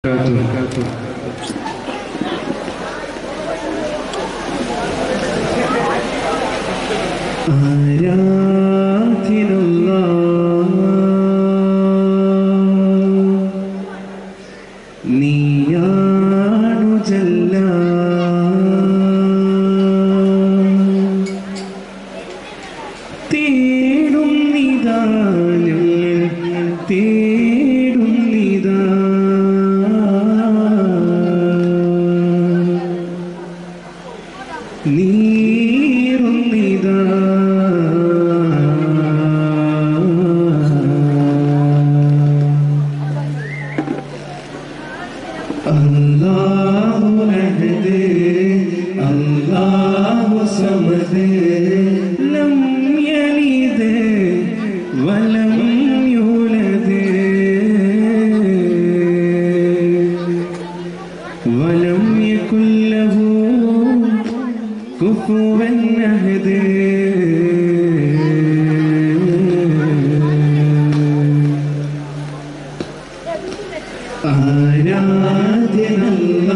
وبركاته ആരാധിനുള്ള നീയാണു ജല്ല തേടും നിദാനം തേടും നിദാ നീറും നിദാ അല്ലാഹു അഹദ് അല്ലാഹു സമദ് ലം യലിദ് വലം യൂലദ് വലം യകുൽ ലഹു കുഫുവൻ അഹദ് ആരാധ്യനല്ല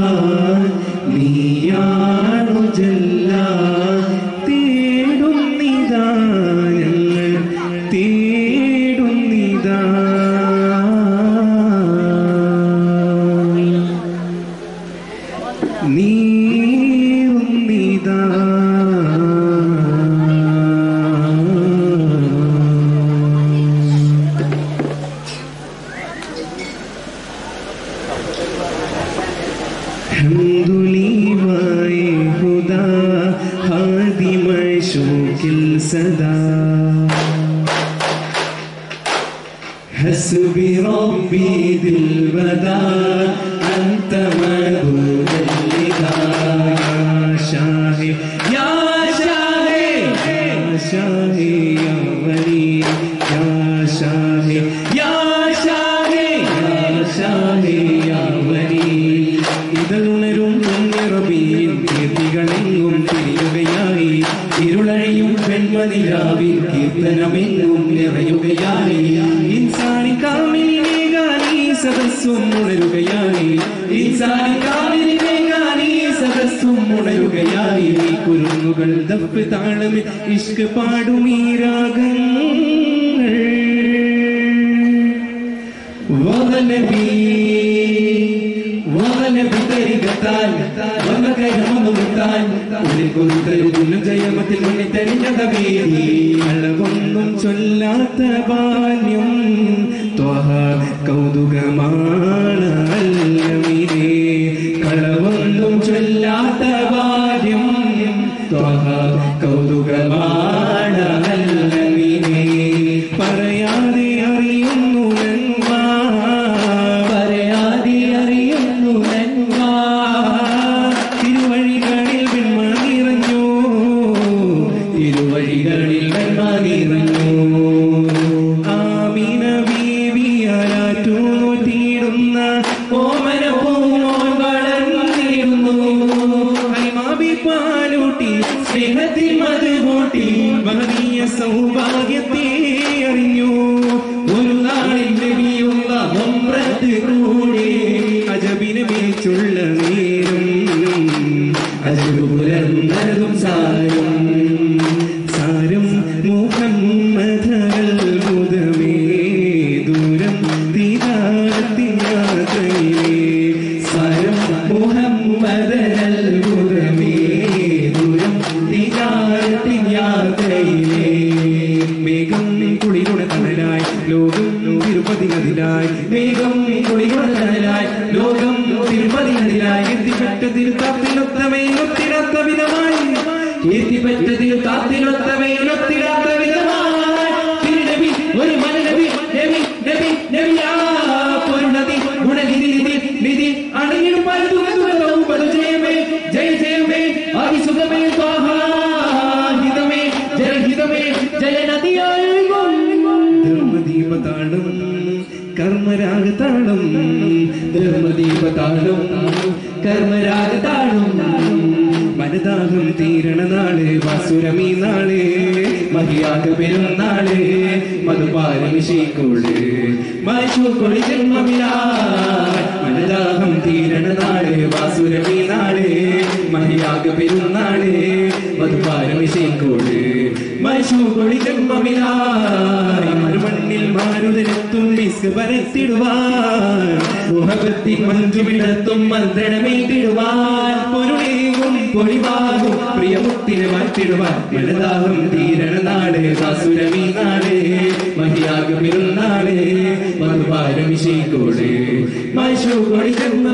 നീയാണു ജല്ല തേടുന്നിതാ ഞങ്ങൾ തേടുന്നിതാ നീറുന്നിതാ الحمد لله هدى هادي معشوق السدى حسبي ربي ذي البدى أنت معبود اللقى يا شاهي يا شاهي يا شاهي يا ولي يا شاهي يا شاهي يا شاهي يا ولي ഇതളുണരും പുണ്യറബിയിൽ കീർത്തികളെങ്ങും തിരിയുകയായി ഇരുളഴിയും പെൺമതിരാവിൽ കീർത്തനമെങ്ങും നിറയുകയായി ഇൻസാനി കാമിലിനെ ഗാനി സദസ്സും ഉണരുകയായി ഇൻസാനി കാമിലിനെ ഗാനി സദസ്സും ഉണരുകയായി കുരുന്നുകൾ ദഫ് താളമി ഇഷ്ക് പാടുമീ രാഗങ്ങൾ വനബി വനബി തരികത്താൽ വനകരമമുത്താൻ ഉള്ളിൽ കൊടുത്തരുതിനും ജയമത്തിൽ മുന്നിൽ തെളിഞ്ഞതവേദി അളവൊന്നും ചൊല്ലാത്ത ബാല്യം ത്വഹ കൗതുകമാണ് അല്ലമിരേ കളവൊന്നും ചൊല്ലാത്ത ബാല്യം ത്വഹ കൗതുകമാണ് അല്ലമിരേ പറയാതെ അറിയുന്നു നന്മ പറയാതെ അറിയുന്നു നന്മ തിരുവഴികളിൽ വെണ്മ നിറഞ്ഞു തിരുവഴികളിൽ വെണ്മ നിറഞ്ഞു ആമീന ബീവിയാലാറ്റു നോറ്റിയിടുന്ന ഓമന പൂമോൻ വളർന്നിരുന്നു ഹൈമാബി പാലൂട്ടി സ്നേഹത്തിൽ മത് കൂട്ടി മഹനീയ സൗഭാഗ്യത്തെ അറിഞ്ഞു ഒരു നാളിൽ നബിയുള്ള ഒമ്രത്ത് കൂടി അജബിനെ വിളിച്ചുള്ള നേരം അജബ് പുലർന്നതും സാരം സാരം മുഹമ്മദൽ ബുധമേ ദൂരം തീരാത്തിയാത്രയിലേ സാരം മുഹമ്മദൽ ബുധമേ ദൂരം തീരാത്തിയാത്രയിലേ മേഘം കുളിരുടെ തണലായി ലോകം തിരുപ്പതി നദിലായി മേഘം കുളിരുടെ തണലായി ലോകം തിരുപ്പതി നദിലായി എത്തിപ്പെട്ട തിരുത്താത്തിനൊത്തമയിലൊത്തിടാത്ത വിധമായി എത്തിപ്പെട്ട തിരുത്താത്തിനൊത്തമയിലൊത്തിടാത്ത വിധമായി തിരുനബി ഒരു മനനബി നബി നബി നബിയാ പൊരുണതി ഗുണനിധി നിധി നിധി അണങ്ങിടും പലതും ജയമേ ജയ ജയമേ ആദിസുഖമേ സ്വാഹാഹിതമേ ജലഹിതമേ ജലനദിയായി ധർമ്മദീപതാളം കർമ്മരാഗതാളം ധർമ്മദീപതാളം കർമ്മരാഗതാളം മനദാഹം തീരണ നാള് വാസുരമീ നാള് മഹിയാക പെരുന്നാള് മധുപാരമിശിക്കോള് മാശുക്കൊളി ജന്മമില്ല മനദാഹം മാശുകൊളി ജന്മമിലായി മറുമണ്ണിൽ മാരുതനെത്തും മിസ്ക് പരത്തിടുവാൻ മുഹബത്തിൻ മഞ്ജുവിടത്തും മന്ത്രണമേറ്റിടുവാൻ പൊരുളേകും പൊളിവാകും പ്രിയമുത്തിനെ മാറ്റിടുവാൻ മനതാഹം തീരണ നാട് കാസുരമീ നാട് മഹിയാക പെരുന്നാട് മധുപാരമിശേക്കോട് മാശുകൊളി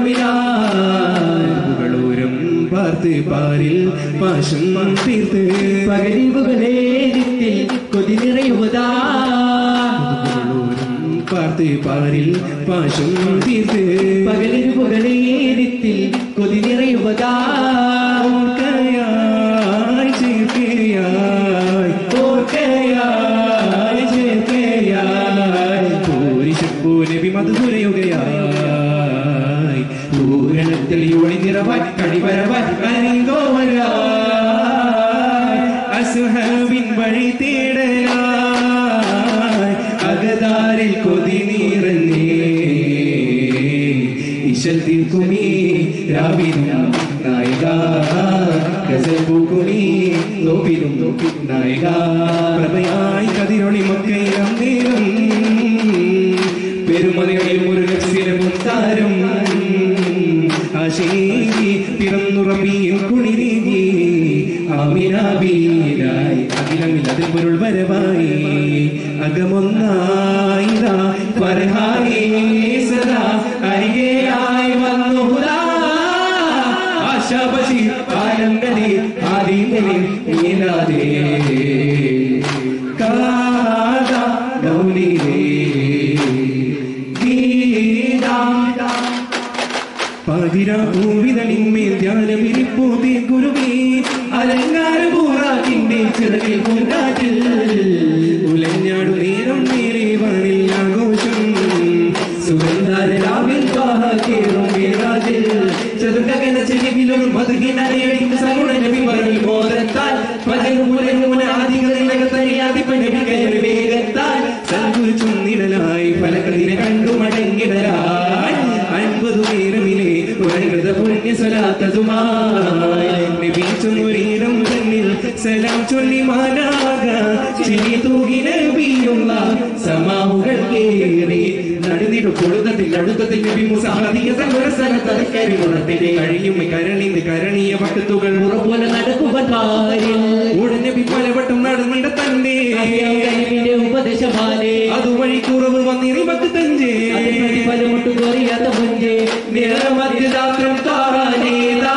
ജന്മമിലായി പാർത്ത് പാരിൽ പാശം തീർത്ത് പകലിവുകളേരിത്തിൽ കൊതി നിറയുവതാ പകലോരം പാർത്ത് പാരിൽ പാശം തീർത്ത് പകലിരുവുകളേരിത്തിൽ കൊതി നിറയുവതാ ഓർക്കയായി ചേർക്കയായി ഓർക്കയായി ചേർക്കയായി പൂരിശപ്പൂ നബി മധുരയുകയായി പൂരണത്തിൽ ഒളി നിറവാൻ കടിവരവാൻ അരിങ്കോവരായി അസുഹബിൻ വഴി തേടലായി അകതാരിൽ കൊതി നീറന്നേ ഇശൽ തീർക്കുമീ രാവിനും നായിക ഗസൽ പൂക്കുമീ നോപ്പിനും നായിക പ്രഭയായി കതിരൊളി മക്കയിലും നേരം പെരുമലകളിൽ ഒരു ലക്ഷ്യവും താരം ആശേകി പിറന്നുറമിയിൽ കുളിരീകി ആമിനാബിയിലായി അഖിലമില്ലതിൽ പൊരുൾ വരവായി അകമൊന്നായിതാ ഫർഹായി സദാ അരികെയായി വന്നു ഹുദാ ആശാ ബഷീർ ആലം നദീർ ആദിമനിൽ മീനാദേ കാദാ മൗലിദേ ഗീതാ പാതിരാ പൂവിതളിന്മേൽ ധ്യാനമിരിപ്പൂതി ഗുരുവേ അലങ്കാര പൂറാക്കിന്റെ ചിറകിൽ പൂങ്കാറ്റിൽ ഉലഞ്ഞാടു നേരം നേരെ വാനിൽ ആഘോഷം സുഗന്ധാര രാവിൽ ത്വാഹ കേറും മേരാജിൽ ചെറുകകന ചെവിയിലൊരു മധുകിനറിയടിക്കും സഗുണ നബി വരൽ മോദത്താൽ പലരുമുലരുമുന ആദികളിലകത്തറിയാതി നബി കയറി വേഗത്താൽ സൽഗുരു ചുന്നിടലായി ഫലകതിനെ കണ്ടു മടങ്ങിടലായി അൻപതു നേരമിലെ വൈകൃത പുണ്യ സ്വലാത്തതുമായി നബീച്ചുന്നൊരീടം തന്നിൽ സലാം ചൊല്ലി മാനാക ചിരി തൂകി നബിയുള്ള സമാവുകൾ കേറി നടുനിടു കൊടുത്തതിൽ അടുത്തതിൽ നബി മുസാദിക സമരസലത്തരക്കരി ഗുണത്തിന്റെ കഴിയും കരണിന്റെ കരണീയ വക്കത്തുകൾ പോലെ നടക്കുക കാര്യം ഉടനെ പലവട്ടം നടന്നിട തന്നെ കഴിവിന്റെ ഉപദേശമാലേ അതുവഴി കുറവ് വന്നിരിമക്ക് തഞ്ചേ അത് പ്രതിഫലമൊട്ടു കുറയാത്ത മുഞ്ചേ നിറമധ്യദാത്രം താരാനേതാ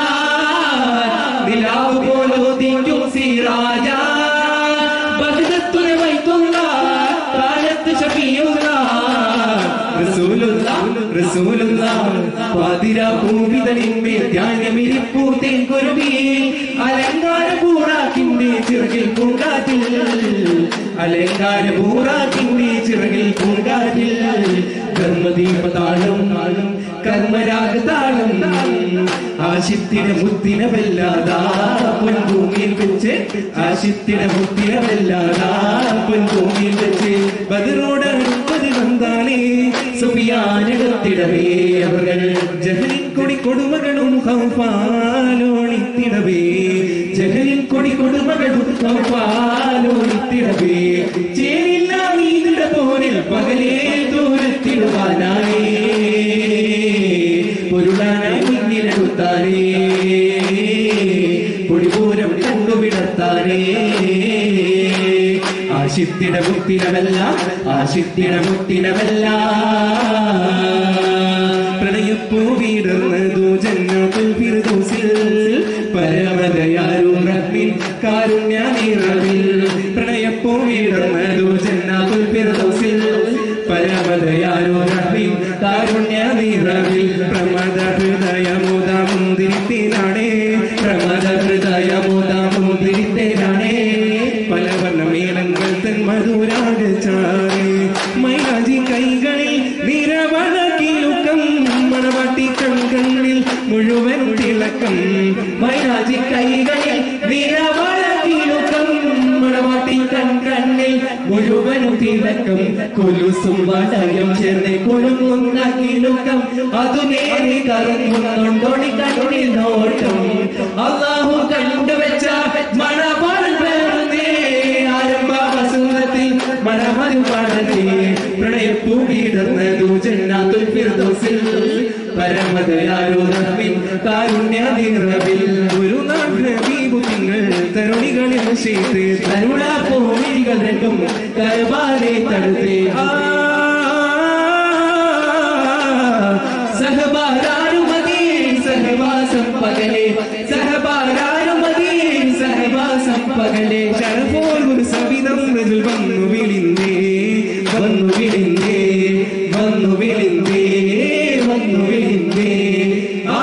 നിലാവ് പോലോദിക്കും സിറാജ ബഗ്ദത്തുനെ വൈത്തുള്ള കാലത്ത് ഷഫിയുള്ള റസൂലുള്ള റസൂലുള്ള പാതിര ഭൂമിതളിന്മേൽ ധ്യാനമിരിപ്പൂ തേൻകുരുവി അലങ്കാര പൂറാക്കിന്റെ ചിറകിൽ പൂങ്കാറ്റിൽ അലങ്കാര പൂറാക്കിന്റെ ചിറകിൽ പൂങ്കാറ്റിൽ കർമ്മദീപതാളം കർമ്മരാഗതാളം ആശിത്തിന മുത്തിന വല്ലാതാ പൊൻഭൂമിയിൽ വെച്ച് ആശിത്തിന മുത്തിന വല്ലാതാ പൊൻഭൂമിയിൽ വെച്ച് ബദറോട് അടുപ്പത് വന്നാലേ സുഫിയാനെടുത്തിടവേ അവർ ജഹലിൻ കൊടി കൊടുമകളും ഹൗഫാലോണിത്തിടവേ ജഹലിൻ കൊടി കൊടുമകളും ഹൗഫാലോണിത്തിടവേ ചേരില്ല നീതിട പോരിൽ പകലേ ദൂരത്തിടുവാനായി പൊരുളാനായി മുന്നിലെടുത്താനേ പൊടിപൂരം കണ്ടുവിടത്താനേ ആശിത്തിട മുത്തിനമല്ല ആശിത്തിട മുത്തിനമല്ല പ്രണയപ്പൂ വീടർന്നതു ജന്നാത്തുൽ ഫിർദൗസിൽ പരമദയാലും റബ്ബിൻ കാരുണ്യ നിറവിൽ പ്രണയപ്പൂ വീടർന്നതു ജന്നാത്തുൽ ഫിർദൗസിൽ പരമദയാലും റബ്ബിൻ കാരുണ്യ നിറവിൽ പ്രമദ ഹൃദയമുദ മുന്തിരിത്തേനാണേ പ്രമദ ഹൃദയമുദ മുന്തിരിത്തേനാണേ പല വർണ്ണ മേളങ്ങൾ തൻ മധുരാഗച്ചാറേ മൈലാജി കൈകളിൽ നിരവളക്കിലുക്കം മണവാട്ടി കൺകണ്ണിൽ മുഴുവൻ തിളക്കം മൈലാജി കൈകളിൽ നിരവളക്കിലുക്കം മണവാട്ടി കൺകണ്ണിൽ മുഴുവൻ തിളക്കം കൊലുസും വടയം ചേർന്ന് കൊഴുങ്ങുന്ന കിലുക്കം അതു നേരെ കറങ്ങുന്നുണ്ടോണി കണ്ണിൽ നോട്ടം അള്ളാഹു കണ്ടുവെച്ച മണവാൾ വേറുന്നേ മധുപാടത്തെ പ്രണയപ്പൂവിടർന്നതു ജന്നാത്തുൽ ഫിർദൗസിൽ പരമദയാലു റബ്ബിൻ കാരുണ്യനിറവിൽ ഒരു നാൾ ഹബീബു നിങ്ങൾ തരുണികളിൽ ചെയ്ത് കരുണാ പൂമിരികൾ രണ്ടും കരുവാരെ തടുത്തേ സഹബാരാനുമതി സഹവാസം പകലെ സഹബാരാനുമതി സഹവാസം പകലെ ശരഫോർ ഒരു സവിധം റജുൽ വന്നു വിളിന്തേ വന്നു വിളിന്തേ വന്നു വിളിന്തേ വന്നു വിളിന്തേ ആ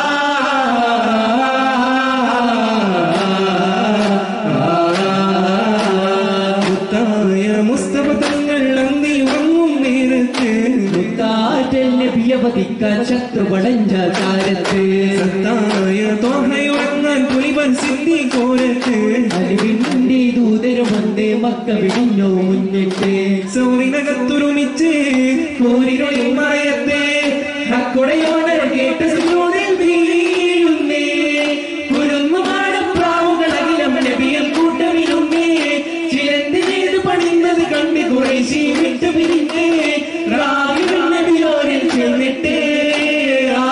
മുത്തായ മുസ്തഫ തങ്ങൾ അന്തി ഉറങ്ങും നേരത്ത് മുത്താറ്റൽ നബിയെ വധിക്കാൻ ശത്രു പടഞ്ച കാലത്ത് സത്തായ തോഹയുറങ്ങാൻ പുലിവൻ സിദ്ധി കോരത്ത് അലിവിന്റെ ദൂതരും വന്ന് മക്ക വിടിഞ്ഞോ മുന്നിട്ട് സൗറിനകത്തുരുമിച്ച് കൂരിരുളിൽ മറയത്തെ ഹക്കുടയോടെ കേട്ട് സുജൂദിൽ വീഴുന്നേ കുരുന്നു പാടും പ്രാവുകൾ അഖിലം നബിയൽ കൂട്ടമിരുന്നേ ചിലന്തി ചെയ്ത് പണിയുന്നത് കണ്ട് കുറേശി വിട്ടു പിരിഞ്ഞേ റാവികൾ നബിയോരിൽ ചെന്നിട്ടേ ആ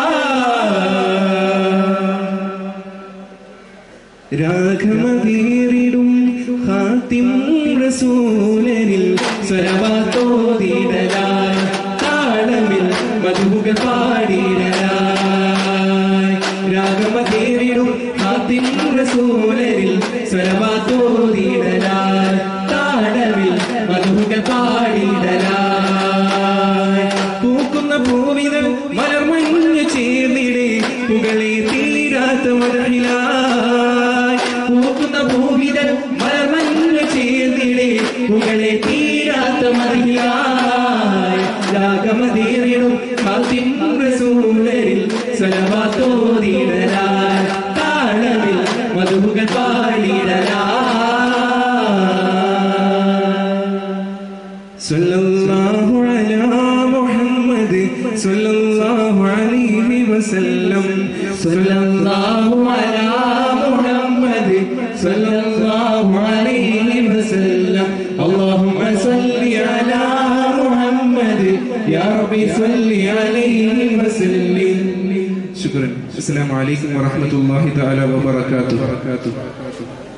രാഘമതീറിടും ഹാത്തിം റസൂലനിൽ സ്വരവാത്തോതിടലായി താളമിൽ മധുകൾ പാടിടലായി രാഗമതീറിടും ഹാത്തിം റസൂലനിൽ സ്വരവാത്തോതിടലായി താളമിൽ മധുകൾ പാടിടലായി പൂക്കുന്ന പൂവിതൾ മലർമഞ്ഞു ചേർന്നിടെ പുകളെ തീരാത്ത മഴയിലായി പൂക്കുന്ന പൂവിതൾ മലർമഞ്ഞു ചേർന്നിടെ പുകളെ തീരാത്ത മഴയിലായി രാഗമതേറിടും ഹാത്തിം റസൂലരിൽ സ്വലവാത്തോതിടലായി താളമിൽ മധുകൾ പാടിടലായി صلى الله على محمد صلى الله عليه وسلم صلى الله على محمد صلى الله عليه وسلم اللهم صل على محمد يا ربي صل عليه وسلم شكرا السلام عليكم ورحمة الله تعالى وبركاته